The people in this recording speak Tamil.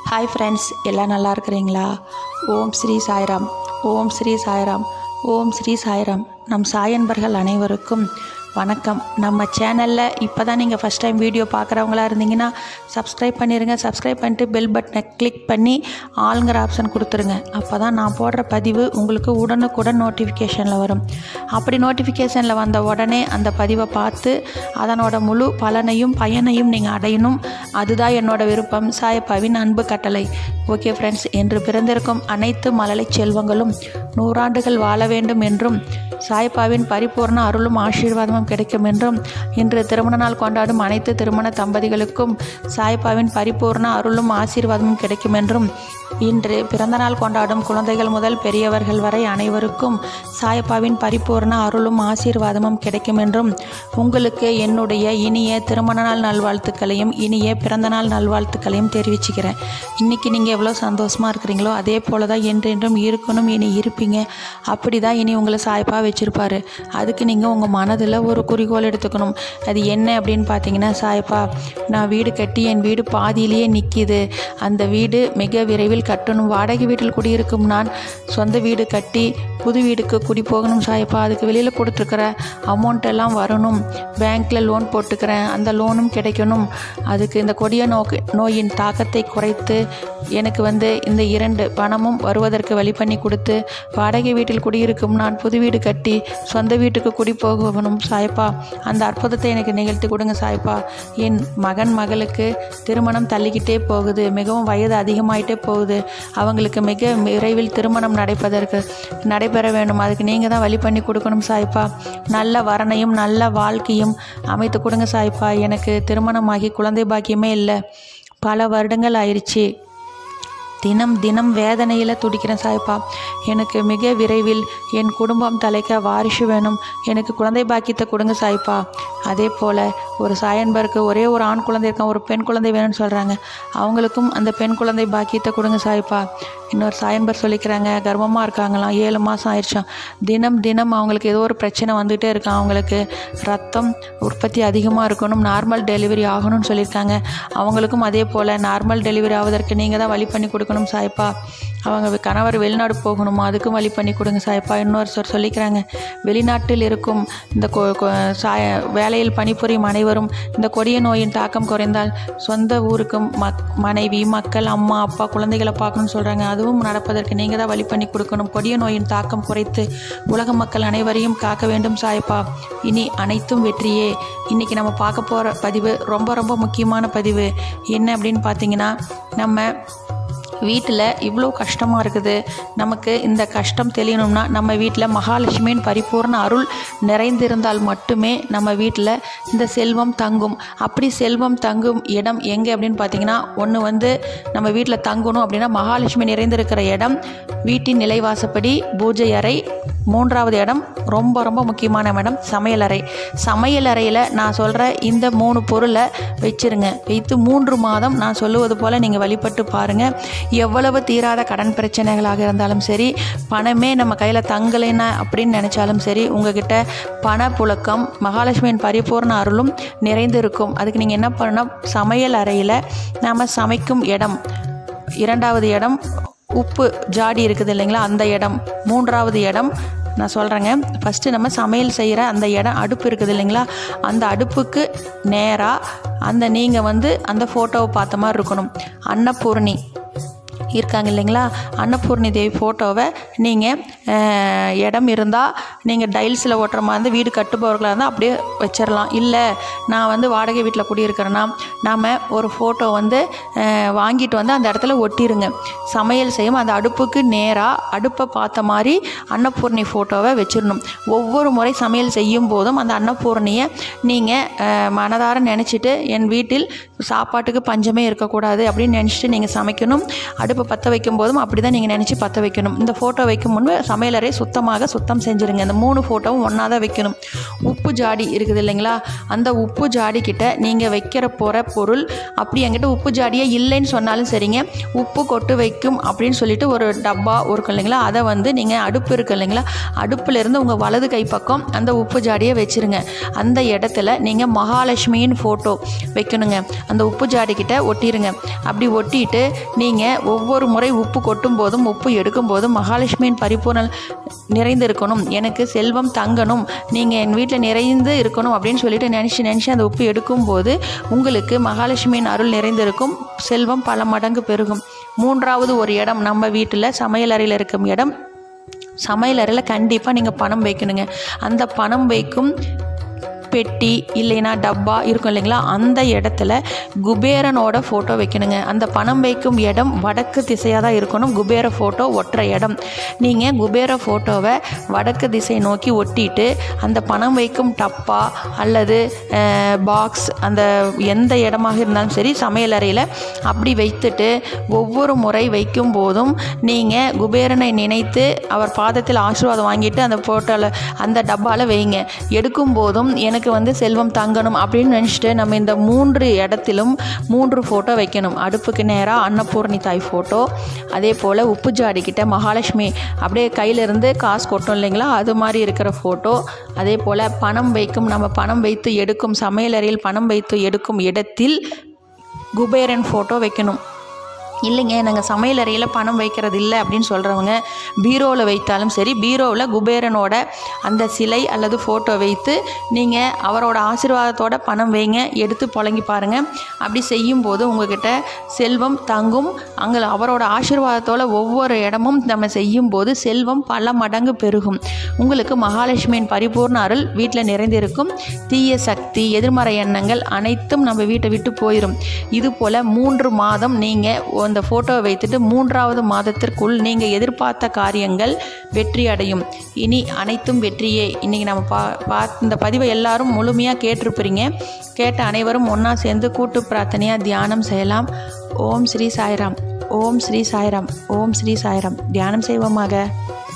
ஹாய் ஃப்ரெண்ட்ஸ் எல்லாம் நல்லா இருக்கிறீங்களா ஓம் ஸ்ரீ சாய்ராம் ஓம் ஸ்ரீ சாய்ராம் ஓம் ஸ்ரீ சாய்ராம் நம் சாயன்பர்கள் அனைவருக்கும் வணக்கம் நம்ம சேனலில் இப்போ தான் நீங்கள் ஃபஸ்ட் டைம் வீடியோ பார்க்குறவங்களா இருந்தீங்கன்னா சப்ஸ்கிரைப் பண்ணிடுங்க சப்ஸ்கிரைப் பண்ணிட்டு பெல் பட்டனை கிளிக் பண்ணி ஆளுங்கிற ஆப்ஷன் கொடுத்துருங்க அப்போ தான் நான் போடுற பதிவு உங்களுக்கு உடனுக்குடன் நோட்டிஃபிகேஷனில் வரும் அப்படி நோட்டிஃபிகேஷனில் வந்த உடனே அந்த பதிவை பார்த்து அதனோட முழு பலனையும் பயனையும் நீங்கள் அடையணும் அதுதான் என்னோட விருப்பம் சாயப்பாவின் அன்பு கட்டளை ஓகே ஃப்ரெண்ட்ஸ் என்று பிறந்திருக்கும் அனைத்து மழலை செல்வங்களும் நூறாண்டுகள் வாழ வேண்டும் என்றும் சாய்பாவின் பரிபூர்ண அருளும் ஆசீர்வாதமும் கிடைக்கும் என்றும் இன்று திருமண நாள் கொண்டாடும் அனைத்து திருமண தம்பதிகளுக்கும் சாய்பாவின் பரிபூர்ண அருளும் ஆசீர்வாதமும் கிடைக்கும் என்றும் இன்று பிறந்தநாள் கொண்டாடும் குழந்தைகள் முதல் பெரியவர்கள் வரை அனைவருக்கும் சாயப்பாவின் பரிபூர்ண அருளும் ஆசீர்வாதமும் கிடைக்கும் என்றும் உங்களுக்கு என்னுடைய இனிய திருமண நாள் நல்வாழ்த்துக்களையும் இனிய பிறந்தநாள் நல்வாழ்த்துக்களையும் தெரிவிச்சுக்கிறேன் இன்றைக்கி நீங்கள் எவ்வளோ சந்தோஷமாக இருக்கிறீங்களோ அதே போல தான் என்றென்றும் இருக்கணும் இனி இருப்பீங்க அப்படி தான் இனி உங்களை சாய்ப்பாக வச்சுருப்பாரு அதுக்கு நீங்கள் உங்கள் மனதில் ஒரு குறிக்கோள் எடுத்துக்கணும் அது என்ன அப்படின்னு பார்த்தீங்கன்னா சாய்ப்பா நான் வீடு கட்டி என் வீடு பாதியிலேயே நிற்கிது அந்த வீடு மிக விரைவில் கட்டணும் வாடகை வீட்டில் குடியிருக்கும் நான் சொந்த வீடு கட்டி புது வீடுக்கு குடி போகணும் சாய்ப்பா அதுக்கு வெளியில் கொடுத்துருக்குற அமௌண்ட் எல்லாம் வரணும் பேங்க்கில் லோன் போட்டுக்கிறேன் அந்த லோனும் கிடைக்கணும் அதுக்கு இந்த கொடிய நோக்கு நோயின் தாக்கத்தை குறைத்து எனக்கு வந்து இந்த இரண்டு பணமும் வருவதற்கு வழி பண்ணி கொடுத்து வாடகை வீட்டில் குடியிருக்கும் நான் புது வீடு கட்டி சொந்த வீட்டுக்கு குடி போகணும் சாய்ப்பா அந்த அற்புதத்தை எனக்கு நிகழ்த்தி கொடுங்க சாய்ப்பா என் மகன் மகளுக்கு திருமணம் தள்ளிக்கிட்டே போகுது மிகவும் வயது அதிகமாயிட்டே போகுது அவங்களுக்கு மிக விரைவில் திருமணம் நடைப்பதற்கு நடைபெற வேண்டும் அதுக்கு நீங்கள் தான் வழி பண்ணி கொடுக்கணும் சாய்ப்பா நல்ல வரனையும் நல்ல வாழ்க்கையும் அமைத்து கொடுங்க சாய்ப்பா எனக்கு திருமணமாகி குழந்தை பாக்கியமே இல்லை பல வருடங்கள் ஆயிடுச்சு தினம் தினம் வேதனையில் துடிக்கிறேன் சாய்ப்பா எனக்கு மிக விரைவில் என் குடும்பம் தலைக்க வாரிசு வேணும் எனக்கு குழந்தை பாக்கியத்தை கொடுங்க சாய்ப்பா அதே போல் ஒரு சாயன்பருக்கு ஒரே ஒரு ஆண் குழந்தை இருக்கான் ஒரு பெண் குழந்தை வேணும்னு சொல்கிறாங்க அவங்களுக்கும் அந்த பெண் குழந்தை பாக்கியத்தை கொடுங்க சாய்ப்பா இன்னொரு சாயன்பர் சொல்லிக்கிறாங்க கர்ப்பமாக இருக்காங்களாம் ஏழு மாதம் ஆயிடுச்சாம் தினம் தினம் அவங்களுக்கு ஏதோ ஒரு பிரச்சனை வந்துகிட்டே இருக்கான் அவங்களுக்கு ரத்தம் உற்பத்தி அதிகமாக இருக்கணும் நார்மல் டெலிவரி ஆகணும்னு சொல்லியிருக்காங்க அவங்களுக்கும் அதே போல் நார்மல் டெலிவரி ஆவதற்கு நீங்கள் தான் வழி பண்ணி கொடுக்கணும் சாய்ப்பா அவங்க கணவர் வெளிநாடு போகணுமா அதுக்கும் வழி பண்ணி கொடுங்க சாய்ப்பா இன்னொரு சொல் சொல்லிக்கிறாங்க வெளிநாட்டில் இருக்கும் இந்த கொ- கொ- சாய வேலையில் பணிபுரியும் அனைவரும் இந்த கொடிய நோயின் தாக்கம் குறைந்தால் சொந்த ஊருக்கு மக் மனைவி மக்கள் அம்மா அப்பா குழந்தைகளை பார்க்கணும்னு சொல்கிறாங்க அதுவும் நடப்பதற்கு நீங்கள் தான் வழி பண்ணி கொடுக்கணும் கொடிய நோயின் தாக்கம் குறைத்து உலக மக்கள் அனைவரையும் காக்க வேண்டும் சாய்ப்பா இனி அனைத்தும் வெற்றியே இன்றைக்கி நம்ம பார்க்க போகிற பதிவு ரொம்ப ரொம்ப முக்கியமான பதிவு என்ன அப்படின்னு பார்த்தீங்கன்னா நம்ம வீட்டில் இவ்வளோ கஷ்டமாக இருக்குது நமக்கு இந்த கஷ்டம் தெரியணும்னா நம்ம வீட்டில் மகாலட்சுமியின் பரிபூர்ண அருள் நிறைந்திருந்தால் மட்டுமே நம்ம வீட்டில் இந்த செல்வம் தங்கும் அப்படி செல்வம் தங்கும் இடம் எங்கே அப்படின்னு பார்த்தீங்கன்னா ஒன்று வந்து நம்ம வீட்டில் தங்கணும் அப்படின்னா மகாலட்சுமி நிறைந்திருக்கிற இடம் வீட்டின் நிலைவாசப்படி பூஜை அறை மூன்றாவது இடம் ரொம்ப ரொம்ப முக்கியமான இடம் சமையலறை சமையலறையில் நான் சொல்கிற இந்த மூணு பொருளை வச்சிருங்க வைத்து மூன்று மாதம் நான் சொல்லுவது போல் நீங்கள் வழிபட்டு பாருங்கள் எவ்வளவு தீராத கடன் பிரச்சனைகளாக இருந்தாலும் சரி பணமே நம்ம கையில் தங்கலைன்னா அப்படின்னு நினச்சாலும் சரி உங்ககிட்ட பணப்புழக்கம் மகாலட்சுமியின் பரிபூர்ண அருளும் நிறைந்திருக்கும் அதுக்கு நீங்கள் என்ன பண்ணணும் சமையல் அறையில் நாம் சமைக்கும் இடம் இரண்டாவது இடம் உப்பு ஜாடி இருக்குது இல்லைங்களா அந்த இடம் மூன்றாவது இடம் நான் சொல்கிறேங்க ஃபஸ்ட்டு நம்ம சமையல் செய்கிற அந்த இடம் அடுப்பு இருக்குது இல்லைங்களா அந்த அடுப்புக்கு நேராக அந்த நீங்கள் வந்து அந்த ஃபோட்டோவை பார்த்த மாதிரி இருக்கணும் அன்னபூர்ணி இருக்காங்க இல்லைங்களா அன்னபூர்ணி தேவி ஃபோட்டோவை நீங்கள் இடம் இருந்தால் நீங்கள் டைல்ஸில் ஓட்டுற மாதிரி இருந்து வீடு கட்டுபவர்களாக இருந்தால் அப்படியே வச்சிடலாம் இல்லை நான் வந்து வாடகை வீட்டில் குடியிருக்கிறேன்னா நாம் ஒரு ஃபோட்டோ வந்து அஹ், வாங்கிட்டு வந்து அந்த இடத்துல ஒட்டிருங்க சமையல் செய்யும் அந்த அடுப்புக்கு நேராக அடுப்பை பார்த்த மாதிரி அன்னபூர்ணி ஃபோட்டோவை வச்சிடணும் ஒவ்வொரு முறை சமையல் செய்யும் போதும் அந்த அன்னபூர்ணியை நீங்கள் மனதார நினச்சிட்டு என் வீட்டில் சாப்பாட்டுக்கு பஞ்சமே இருக்கக்கூடாது அப்படின்னு நினச்சிட்டு நீங்கள் சமைக்கணும் அடுப்பை அடுப்பு பற்ற வைக்கும் போதும் அப்படி தான் நீங்கள் நினச்சி பற்ற வைக்கணும் இந்த ஃபோட்டோ வைக்கும் முன்பு சமையலறை சுத்தமாக சுத்தம் செஞ்சுருங்க இந்த மூணு ஃபோட்டோவும் ஒன்றா தான் வைக்கணும் உப்பு ஜாடி இருக்குது இல்லைங்களா அந்த உப்பு ஜாடி கிட்ட நீங்கள் வைக்கிற போகிற பொருள் அப்படி என்கிட்ட உப்பு ஜாடியே இல்லைன்னு சொன்னாலும் சரிங்க உப்பு கொட்டு வைக்கும் அப்படின்னு சொல்லிட்டு ஒரு டப்பா இருக்கும் இல்லைங்களா அதை வந்து நீங்கள் அடுப்பு இருக்கு இல்லைங்களா அடுப்புலேருந்து உங்கள் வலது கை பக்கம் அந்த உப்பு ஜாடியை வச்சுருங்க அந்த இடத்துல நீங்கள் மகாலட்சுமியின் ஃபோட்டோ வைக்கணுங்க அந்த உப்பு ஜாடிக்கிட்ட ஒட்டிடுங்க அப்படி ஒட்டிட்டு நீங்கள் ஒவ்வொரு முறை உப்பு கொட்டும் போதும் உப்பு எடுக்கும் போதும் மகாலட்சுமியின் பரிபூர்ண நிறைந்து இருக்கணும் எனக்கு செல்வம் தங்கணும் நீங்கள் என் வீட்டில் நிறைந்து இருக்கணும் அப்படின்னு சொல்லிட்டு நினச்சி நினச்சி அந்த உப்பு எடுக்கும்போது உங்களுக்கு மகாலட்சுமியின் அருள் நிறைந்திருக்கும் செல்வம் பல மடங்கு பெருகும் மூன்றாவது ஒரு இடம் நம்ம வீட்டில் சமையலறையில் இருக்கும் இடம் சமையலறையில் கண்டிப்பாக நீங்கள் பணம் வைக்கணுங்க அந்த பணம் வைக்கும் பெட்டி இல்லைன்னா டப்பா இருக்கும் இல்லைங்களா அந்த இடத்துல குபேரனோட ஃபோட்டோ வைக்கணுங்க அந்த பணம் வைக்கும் இடம் வடக்கு திசையாக தான் இருக்கணும் குபேர ஃபோட்டோ ஒட்டுற இடம் நீங்கள் குபேர ஃபோட்டோவை வடக்கு திசை நோக்கி ஒட்டிட்டு அந்த பணம் வைக்கும் டப்பா அல்லது பாக்ஸ் அந்த எந்த இடமாக இருந்தாலும் சரி சமையலறையில் அப்படி வைத்துட்டு ஒவ்வொரு முறை வைக்கும் போதும் நீங்கள் குபேரனை நினைத்து அவர் பாதத்தில் ஆசீர்வாதம் வாங்கிட்டு அந்த ஃபோட்டோவில் அந்த டப்பாவில் வைங்க எடுக்கும் போதும் எனக்கு வந்து செல்வம் தங்கணும் அப்படின்னு நினச்சிட்டு நம்ம இந்த மூன்று இடத்திலும் மூன்று ஃபோட்டோ வைக்கணும் அடுப்புக்கு நேராக அன்னபூர்ணி தாய் ஃபோட்டோ அதே போல் உப்பு ஜாடிக்கிட்ட மகாலட்சுமி அப்படியே கையிலிருந்து காசு கொட்டும் இல்லைங்களா அது மாதிரி இருக்கிற ஃபோட்டோ அதே போல் பணம் வைக்கும் நம்ம பணம் வைத்து எடுக்கும் சமையலறையில் பணம் வைத்து எடுக்கும் இடத்தில் குபேரன் ஃபோட்டோ வைக்கணும் இல்லைங்க நாங்கள் சமையல் அறையில் பணம் வைக்கிறது இல்லை அப்படின்னு சொல்கிறவங்க பீரோவில் வைத்தாலும் சரி பீரோவில் குபேரனோட அந்த சிலை அல்லது ஃபோட்டோ வைத்து நீங்கள் அவரோட ஆசீர்வாதத்தோட பணம் வைங்க எடுத்து புழங்கி பாருங்கள் அப்படி செய்யும்போது உங்ககிட்ட செல்வம் தங்கும் அங்கே அவரோட ஆசீர்வாதத்தோட ஒவ்வொரு இடமும் நம்ம செய்யும்போது செல்வம் பல மடங்கு பெருகும் உங்களுக்கு மகாலட்சுமியின் பரிபூர்ண அருள் வீட்டில் நிறைந்திருக்கும் தீய சக்தி எதிர்மறை எண்ணங்கள் அனைத்தும் நம்ம வீட்டை விட்டு போயிடும் இது போல் மூன்று மாதம் நீங்கள் அந்த ஃபோட்டோவை வைத்துட்டு மூன்றாவது மாதத்திற்குள் நீங்கள் எதிர்பார்த்த காரியங்கள் வெற்றி அடையும் இனி அனைத்தும் வெற்றியே இன்றைக்கி நம்ம பா பா இந்த பதிவை எல்லாரும் முழுமையாக கேட்டிருப்பீங்க கேட்ட அனைவரும் ஒன்றா சேர்ந்து கூட்டு பிரார்த்தனையாக தியானம் செய்யலாம் ஓம் ஸ்ரீ சாய்ராம் ஓம் ஸ்ரீ சாய்ராம் ஓம் ஸ்ரீ சாய்ராம் தியானம் செய்வோமாக